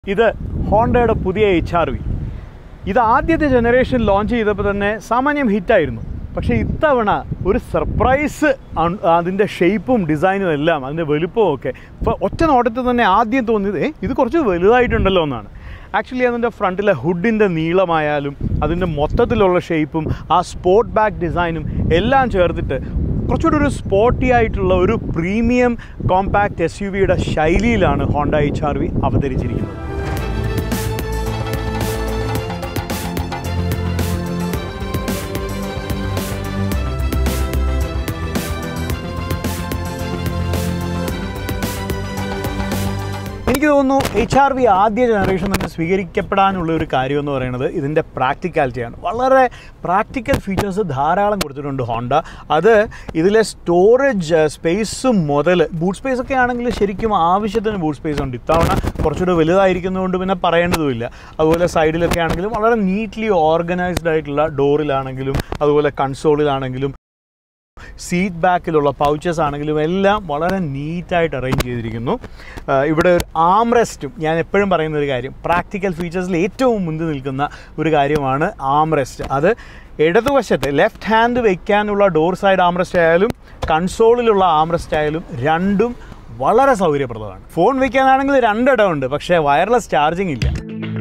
ഇത് ഹോണ്ടയുടെ പുതിയ എച്ച് ആർ വി ഇത് ആദ്യത്തെ ജനറേഷൻ ലോഞ്ച് ചെയ്തപ്പോൾ തന്നെ സാമാന്യം ഹിറ്റായിരുന്നു പക്ഷേ ഇത്തവണ ഒരു സർപ്രൈസ് അതിൻ്റെ ഷേപ്പും ഡിസൈനും എല്ലാം അതിൻ്റെ വലുപ്പവും ഒക്കെ ഇപ്പോൾ ഒറ്റ നോട്ടത്തിൽ തന്നെ ആദ്യം തോന്നിയത് "ഏ, ഇത് കുറച്ച് വലുതായിട്ടുണ്ടല്ലോ എന്നാണ് ആക്ച്വലി അതിൻ്റെ ഫ്രണ്ടിലെ ഹുഡിൻ്റെ നീളമായാലും അതിൻ്റെ മൊത്തത്തിലുള്ള ഷേപ്പും ആ സ്പോർട്ട് ബാക്ക് ഡിസൈനും എല്ലാം ചേർത്തിട്ട് കുറച്ചുകൂടി ഒരു സ്പോർട്ടി ആയിട്ടുള്ള ഒരു പ്രീമിയം കോമ്പാക്ട് എസ് യു വിയുടെ ശൈലിയിലാണ് ഹോണ്ട എച്ച് ആർ വി അവതരിച്ചിരിക്കുന്നത് എനിക്ക് തോന്നുന്നു എച്ച് ആർ വി ആദ്യ ജനറേഷൻ തന്നെ സ്വീകരിക്കപ്പെടാനുള്ള ഒരു കാര്യം എന്ന് പറയുന്നത് ഇതിൻ്റെ പ്രാക്ടിക്കാലിറ്റിയാണ് വളരെ പ്രാക്ടിക്കൽ ഫീച്ചേഴ്സ് ധാരാളം കൊടുത്തിട്ടുണ്ട് ഹോണ്ട അത് ഇതിലെ സ്റ്റോറേജ് സ്പേസ് മുതൽ ബൂട്ട് സ്പേസ് ഒക്കെ ആണെങ്കിൽ ശരിക്കും ആവശ്യത്തിന് ബൂട്ട് സ്പേസ് ഉണ്ട് ഇത്തവണ കുറച്ചുകൂടെ വലുതായിരിക്കുന്നതുകൊണ്ട് പിന്നെ പറയേണ്ടതുമില്ല അതുപോലെ സൈഡിലൊക്കെ ആണെങ്കിലും വളരെ നീറ്റ്ലി ഓർഗനൈസ്ഡ് ആയിട്ടുള്ള ഡോറിലാണെങ്കിലും അതുപോലെ കൺസോളിലാണെങ്കിലും സീറ്റ് ബാക്കിലുള്ള പൗച്ചസ് ആണെങ്കിലും എല്ലാം വളരെ നീറ്റായിട്ട് അറേഞ്ച് ചെയ്തിരിക്കുന്നു ആ, ഇവിടെ ഒരു ആംറെസ്റ്റും ഞാൻ എപ്പോഴും പറയുന്ന ഒരു കാര്യം പ്രാക്ടിക്കൽ ഫീച്ചേഴ്സിൽ ഏറ്റവും മുന്നിൽ നിൽക്കുന്ന ഒരു കാര്യമാണ് ആംറെസ്റ്റ് അത് ഇടതുവശത്ത് ലെഫ്റ്റ് ഹാൻഡ് വയ്ക്കാനുള്ള ഡോർ സൈഡ് ആംറെസ്റ്റ് ആയാലും കൺസോളിലുള്ള ആംറെസ്റ്റ് ആയാലും രണ്ടും വളരെ സൗകര്യപ്രദമാണ് ഫോൺ വയ്ക്കാനാണെങ്കിൽ രണ്ടിടമുണ്ട് പക്ഷേ വയർലെസ് ചാർജിങ് ഇല്ല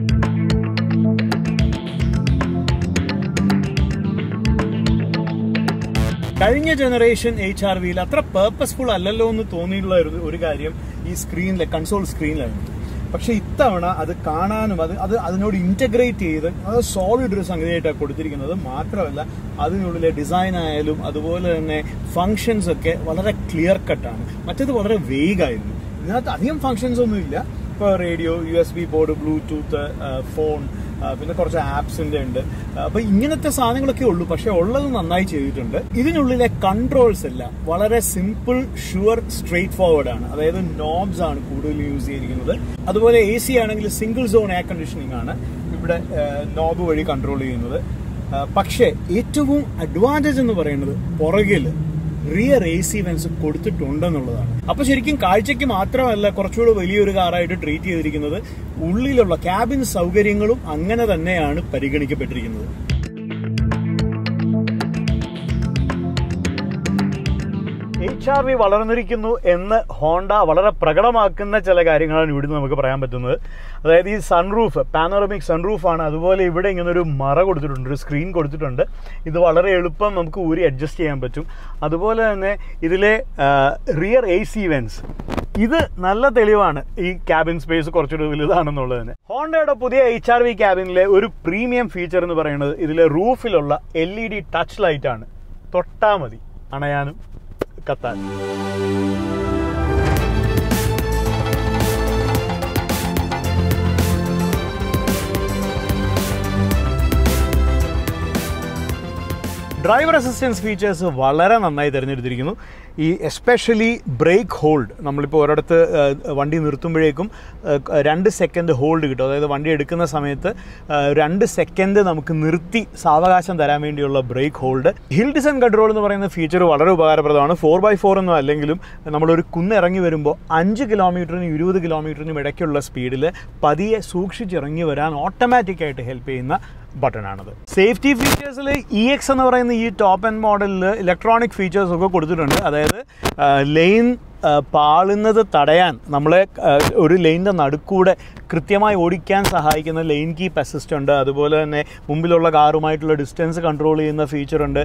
കഴിഞ്ഞ ജനറേഷൻ എച്ച് ആർ വിയിൽ അത്ര പേർപ്പസ്ഫുൾ അല്ലല്ലോ എന്ന് തോന്നിയിട്ടുള്ള ഒരു ഒരു കാര്യം ഈ സ്ക്രീനിലെ കൺസോൾ സ്ക്രീനിലായിരുന്നു പക്ഷെ ഇത്തവണ അത് കാണാനും അത് അത് അതിനോട് ഇന്റഗ്രേറ്റ് ചെയ്ത് അത് സോളിഡ് ഒരു സംഗതിയായിട്ടാണ് കൊടുത്തിരിക്കുന്നത് മാത്രമല്ല അതിനുള്ളിലെ ഡിസൈൻ ആയാലും അതുപോലെ തന്നെ ഫങ്ഷൻസ് ഒക്കെ വളരെ ക്ലിയർ കട്ടാണ് മറ്റേത് വളരെ വേഗായിരുന്നു ഇതിനകത്ത് അധികം ഫങ്ഷൻസ് ഒന്നും ഇല്ല ഇപ്പോൾ radio U S B board Bluetooth phone ആ, പിന്നെ കുറച്ച് ആപ്സിന്റെ ഉണ്ട് അപ്പൊ ഇങ്ങനത്തെ സാധനങ്ങളൊക്കെ ഉള്ളൂ പക്ഷെ ഉള്ളത് നന്നായി ചെയ്തിട്ടുണ്ട് ഇതിനുള്ളിലെ കൺട്രോൾസ് എല്ലാം വളരെ സിമ്പിൾ ഷുവർ സ്ട്രേറ്റ് ഫോർവേഡ് ആണ് അതായത് നോബ്സ് ആണ് കൂടുതൽ യൂസ് ചെയ്തിരിക്കുന്നത് അതുപോലെ എ സി ആണെങ്കിൽ സിംഗിൾ സോൺ എയർ കണ്ടീഷനിങ് ആണ് ഇവിടെ നോബ് വഴി കൺട്രോൾ ചെയ്യുന്നത് ആ, പക്ഷേ ഏറ്റവും അഡ്വാൻറ്റേജ് എന്ന് പറയുന്നത് പുറകില് റിയർ എ സി വെൻസ് കൊടുത്തിട്ടുണ്ടെന്നുള്ളതാണ് അപ്പൊ ശരിക്കും കാഴ്ചയ്ക്ക് മാത്രമല്ല കുറച്ചുകൂടെ വലിയൊരു കാറായിട്ട് ട്രീറ്റ് ചെയ്തിരിക്കുന്നത് ഉള്ളിലുള്ള ക്യാബിൻ സൗകര്യങ്ങളും അങ്ങനെ തന്നെയാണ് പരിഗണിക്കപ്പെട്ടിരിക്കുന്നത് എച്ച് ആർ വി വളർന്നിരിക്കുന്നു എന്ന് ഹോണ്ട വളരെ പ്രകടമാക്കുന്ന ചില കാര്യങ്ങളാണ് ഇവിടുന്ന് നമുക്ക് പറയാൻ പറ്റുന്നത് അതായത് ഈ സൺറൂഫ് പാനോറമിക് സൺറൂഫ് ആണ് അതുപോലെ ഇവിടെ ഇങ്ങനെ ഒരു മറ കൊടുത്തിട്ടുണ്ട് ഒരു സ്ക്രീൻ കൊടുത്തിട്ടുണ്ട് ഇത് വളരെ എളുപ്പം നമുക്ക് ഊരി അഡ്ജസ്റ്റ് ചെയ്യാൻ പറ്റും അതുപോലെ തന്നെ ഇതിലെ റിയർ എ സി വെൻസ് ഇത് നല്ല തെളിവാണ് ഈ ക്യാബിൻ സ്പേസ് കുറച്ചുകൂടി വലുതാണെന്നുള്ളതിന് ഹോണ്ടയുടെ പുതിയ എച്ച് ആർ വി ക്യാബിനിലെ ഒരു പ്രീമിയം ഫീച്ചർ എന്ന് പറയുന്നത് ഇതിലെ റൂഫിലുള്ള L E D touch light ആണ് തൊട്ടാ മതി അണയാനും കത്താൻ ഡ്രൈവർ അസിസ്റ്റൻസ് ഫീച്ചേഴ്സ് വളരെ നന്നായി തിരഞ്ഞെടുത്തിരിക്കുന്നു ഈ എസ്പെഷ്യലി ബ്രേക്ക് ഹോൾഡ് നമ്മളിപ്പോൾ ഒരിടത്ത് ആ, വണ്ടി നിർത്തുമ്പോഴേക്കും ആ, രണ്ട് സെക്കൻഡ് ഹോൾഡ് കിട്ടും അതായത് വണ്ടി എടുക്കുന്ന സമയത്ത് ആ, രണ്ട് സെക്കൻഡ് നമുക്ക് നിർത്തി സാവകാശം തരാൻ വേണ്ടിയുള്ള brake hold hill descent control എന്ന് പറയുന്ന ഫീച്ചർ വളരെ ഉപകാരപ്രദമാണ് ഫോർ ബൈ ഫോർ ഒന്നും അല്ലെങ്കിലും നമ്മളൊരു കുന്ന് ഇറങ്ങി വരുമ്പോൾ അഞ്ച് കിലോമീറ്ററിനും ഇരുപത് കിലോമീറ്ററിനും ഇടയ്ക്കുള്ള സ്പീഡിൽ പതിയെ സൂക്ഷിച്ചിറങ്ങി വരാൻ ഓട്ടോമാറ്റിക്കായിട്ട് ഹെൽപ്പ് ചെയ്യുന്ന ബട്ടണാണത് സേഫ്റ്റി ഫീച്ചേഴ്സിൽ ഇ എക്സ് എന്ന് പറയുന്ന ഈ ടോപ്പ് എൻഡ് മോഡലിൽ ഇലക്ട്രോണിക് ഫീച്ചേഴ്സ് ഒക്കെ കൊടുത്തിട്ടുണ്ട് അതായത് ലെയിൻ പാളുന്നത് തടയാൻ നമ്മളെ ആ, ഒരു ലെയിൻ്റെ നടുക്കൂടെ കൃത്യമായി ഓടിക്കാൻ സഹായിക്കുന്ന ലെയിൻ കീപ്പ് അസിസ്റ്റ് ഉണ്ട് അതുപോലെ തന്നെ മുമ്പിലുള്ള കാറുമായിട്ടുള്ള ഡിസ്റ്റൻസ് കൺട്രോൾ ചെയ്യുന്ന ഫീച്ചർ ഉണ്ട്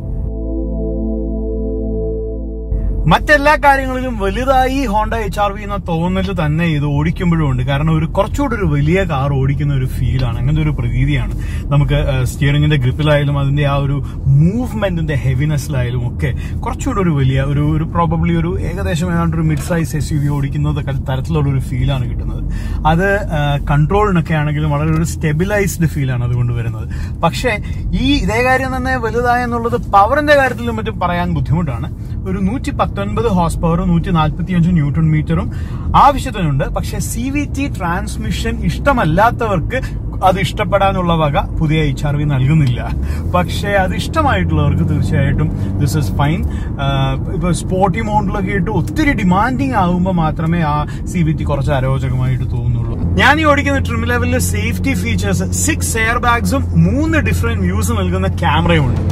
മറ്റെല്ലാ കാര്യങ്ങളിലും വലുതായി ഹോണ്ട എച്ച് ആർ വി എന്ന തോന്നൽ തന്നെ ഇത് ഓടിക്കുമ്പോഴും ഉണ്ട് കാരണം ഒരു കുറച്ചുകൂടി ഒരു വലിയ കാർ ഓടിക്കുന്ന ഒരു ഫീലാണ് അങ്ങനത്തെ ഒരു പ്രതീതിയാണ് നമുക്ക് സ്റ്റിയറിംഗിന്റെ ഗ്രിപ്പിലായാലും അതിന്റെ ആ ഒരു മൂവ്മെന്റിന്റെ ഹെവിനെസ്സിലായാലും ഒക്കെ കുറച്ചുകൂടി ഒരു വലിയ ഒരു ഒരു പ്രോബബ്ലി ഒരു ഏകദേശം ഏതാണ്ട് ഒരു mid size S U V ഓടിക്കുന്നത് തരത്തിലുള്ള ഒരു ഫീലാണ് കിട്ടുന്നത് അത് കൺട്രോളിനൊക്കെ ആണെങ്കിലും വളരെ ഒരു സ്റ്റെബിലൈസ്ഡ് ഫീലാണ് അതുകൊണ്ട് വരുന്നത് പക്ഷേ ഈ ഇതേ കാര്യം തന്നെ വലുതായ എന്നുള്ളത് പവറിന്റെ കാര്യത്തിലും മറ്റും പറയാൻ ബുദ്ധിമുട്ടാണ് ഒരു നൂറ്റി പത്തൊൻപത് ഹോസ് പവറും നൂറ്റി നാൽപ്പത്തി അഞ്ച് ന്യൂട്ടൺ മീറ്ററും ആവശ്യത്തിനുണ്ട് പക്ഷെ സി വി ടി ട്രാൻസ്മിഷൻ ഇഷ്ടമല്ലാത്തവർക്ക് അത് ഇഷ്ടപ്പെടാനുള്ള വക പുതിയ എച്ച് ആർ വി നൽകുന്നില്ല പക്ഷേ അത് ഇഷ്ടമായിട്ടുള്ളവർക്ക് തീർച്ചയായിട്ടും ദിസ് ഇസ് ഫൈൻ ഇപ്പൊ സ്പോർട്ടി മോഡിലൊക്കെ ഇട്ട് ഒത്തിരി ഡിമാൻഡിങ് ആകുമ്പോൾ മാത്രമേ ആ സി വി ടി കുറച്ച് അരോചകമായിട്ട് തോന്നുള്ളൂ ഞാൻ ഈ ഓടിക്കുന്ന ട്രിം ലെവലിൽ സേഫ്റ്റി ഫീച്ചേഴ്സ് സിക്സ് എയർ ബാഗ്സും മൂന്ന് ഡിഫറെന്റ് വ്യൂസ് നൽകുന്ന ക്യാമറയും ഉണ്ട്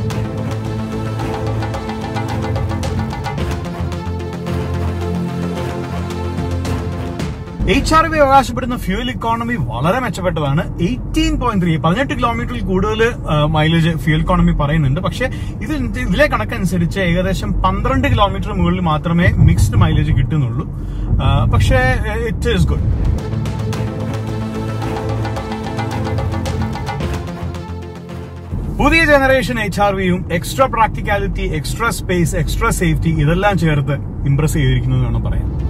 എച്ച് ആർ വി അവകാശപ്പെടുന്ന ഫ്യൂൽ ഇക്കോണമി വളരെ മെച്ചപ്പെട്ടതാണ് എയ്റ്റീൻ പോയിന്റ് ത്രീ പതിനെട്ട് കിലോമീറ്ററിൽ കൂടുതൽ മൈലേജ് ഫ്യൂൽ ഇക്കോണമി പറയുന്നുണ്ട് പക്ഷെ ഇത് ഇതിലെ കണക്കനുസരിച്ച് ഏകദേശം പന്ത്രണ്ട് കിലോമീറ്റർ മുകളിൽ മാത്രമേ മിക്സ്ഡ് മൈലേജ് കിട്ടുന്നുള്ളൂ ആ, പക്ഷേ ഇറ്റ് ഈസ് ഗുഡ് പുതിയ ജനറേഷൻ എച്ച് ആർ വിയും extra practicality extra space extra safety ഇതെല്ലാം ചേർത്ത് ഇംപ്രസ് ചെയ്തിരിക്കുന്നു എന്ന് വേണം പറയാം